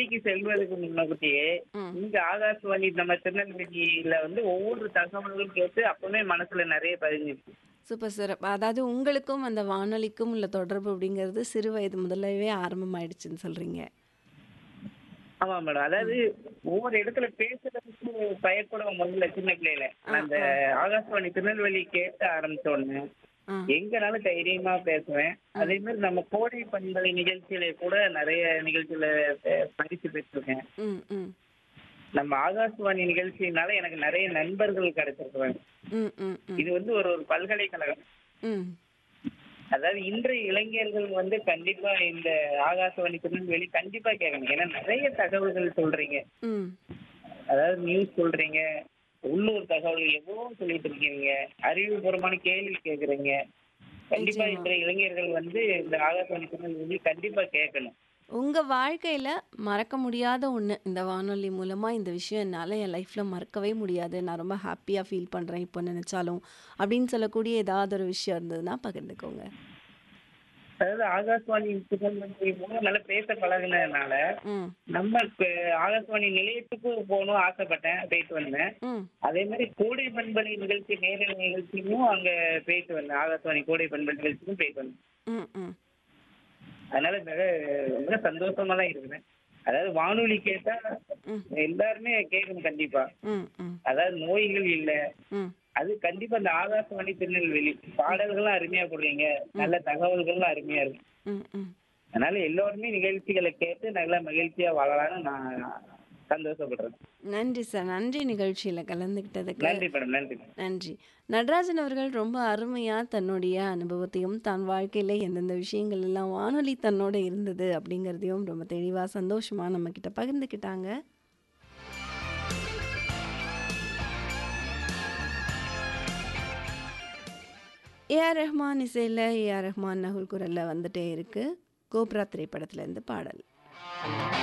பள்ளிக்கு செல்வதற்கு முன்னகுட்டியே ம். இங்க ஆகாசவாணி நம்ம திருநெல்வேலியில வந்து ஒவ்வொரு தகவல்களும் கேட்டு அப்பவே மனசுல நிறைய பதிஞ்சிருச்சு சூப்பர் சார் அதாவது உங்களுக்கும் அந்த வானொலிக்கும் உள்ள தொடர்பு அப்படிங்கிறது சிறு வயது முதல்லவே ஆரம்பமாயிடுச்சுன்னு சொல்றீங்க ஆமா மேடம் அதாவது ஒவ்வொரு இடத்துல பேசுறதுக்கு பயப்படும் முதல்ல சின்ன பிள்ளையில ஆ, அந்த ஆகாசவாணி திருநெல்வேலி கேட்க ஆரம்பிச்ச உடனே ஆ எங்கனாலும் தைரியமா பேசுவேன் அதே மாதிரி நம்ம கோடை பண்பலை நிகழ்ச்சியில கூட நிறைய நிகழ்ச்சியில அஹ், பரிசு பெற்றிருக்கேன் ம் ம் நம்ம ஆகாசவாணி நிகழ்ச்சியினால எனக்கு நிறைய நண்பர்கள் கிடைச்சிருக்காங்க ம் ம் ம் இது வந்து ஒரு ஒரு பல்கலைக்கழகம் ம் அதாவது இன்றைய இளைஞர்கள் வந்து கண்டிப்பா இந்த ஆகாசவாணி திருநெல்வேலி கண்டிப்பா கேட்கணும் ஏன்னா நிறைய தகவல்கள் சொல்றீங்க ம் அதாவது நியூஸ் சொல்றீங்க உள்ளூர் தகவல் எவ்வளவோ சொல்லிட்டு இருக்கீங்க அறிவுபூர்வமான கேள்வி கேக்குறீங்க கண்டிப்பா நிச்சயமா. இன்றைய இளைஞர்கள் வந்து இந்த ஆகாசவாணி திருநெல்வேலி கண்டிப்பா கேட்கணும் உங்க வாழ்க்கையில மறக்க முடியாத ஒண்ணு இந்த வானொலி மூலமா இந்த விஷயம் என்னால என் லைஃப்ல மறக்கவே முடியாது நான் ரொம்ப ஹாப்பியா ஃபீல் பண்றேன் இப்போ நினைச்சாலும் அப்படின்னு சொல்லக்கூடிய ஏதாவது ஒரு விஷயம் இருந்ததுன்னா பகிர்ந்துக்கோங்க அதாவது ஆகாசவாணி திருநெல்வேலி மூலம் நல்லா பேச பழகுனதுனால ம் நம்ம இப்ப ஆகாசவாணி நிலையத்துக்கு போகணும் ஆசைப்பட்டேன் போயிட்டு வந்தேன் ம் அதே மாதிரி கோடை பண்பலை நிகழ்ச்சி நேரல் நிகழ்ச்சியும் அங்க போயிட்டு வந்தேன் ஆகாசவாணி கோடை பண்பலை நிகழ்ச்சிக்கும் போயிட்டு வந்தேன் ம் ம் அதனால மிக மிக சந்தோஷமா தான் இருக்கிறேன் அதாவது வானொலி கேட்டா ம். எல்லாருமே கேட்கணும் கண்டிப்பா ம் ம் அதாவது நோய்கள் இல்ல ம் அது கண்டிப்பா இந்த ஆகாசவாணி திருநெல்வேலி பாடல்கள்லாம் அருமையா போடுறீங்க நல்ல தகவல்கள்லாம் அருமையா இருக்கு ம் ம் அதனால எல்லோருமே நிகழ்ச்சிகளை கேட்டு நல்லா மகிழ்ச்சியா வாழலாம்னு நான் சந்தோஷப்படுறேன் நன்றி சார் நன்றி நிகழ்ச்சியில கலந்துக்கிட்டதுக்கு நன்றி மேடம் நன்றி நன்றி நடராஜன் அவர்கள் ரொம்ப அருமையாக தன்னுடைய அனுபவத்தையும் தன் வாழ்க்கையில் எந்தெந்த விஷயங்கள் எல்லாம் வானொலி தன்னோட இருந்தது அப்படிங்கிறதையும் ரொம்ப தெளிவாக சந்தோஷமாக நம்மக்கிட்ட பகிர்ந்துக்கிட்டாங்க ஏஆர் ரஹ்மான் இசையில் ஏஆர் ரஹ்மான் நகுல் குரலில் வந்துட்டே இருக்கு கோப்ரா திரைப்படத்துலேருந்து பாடல்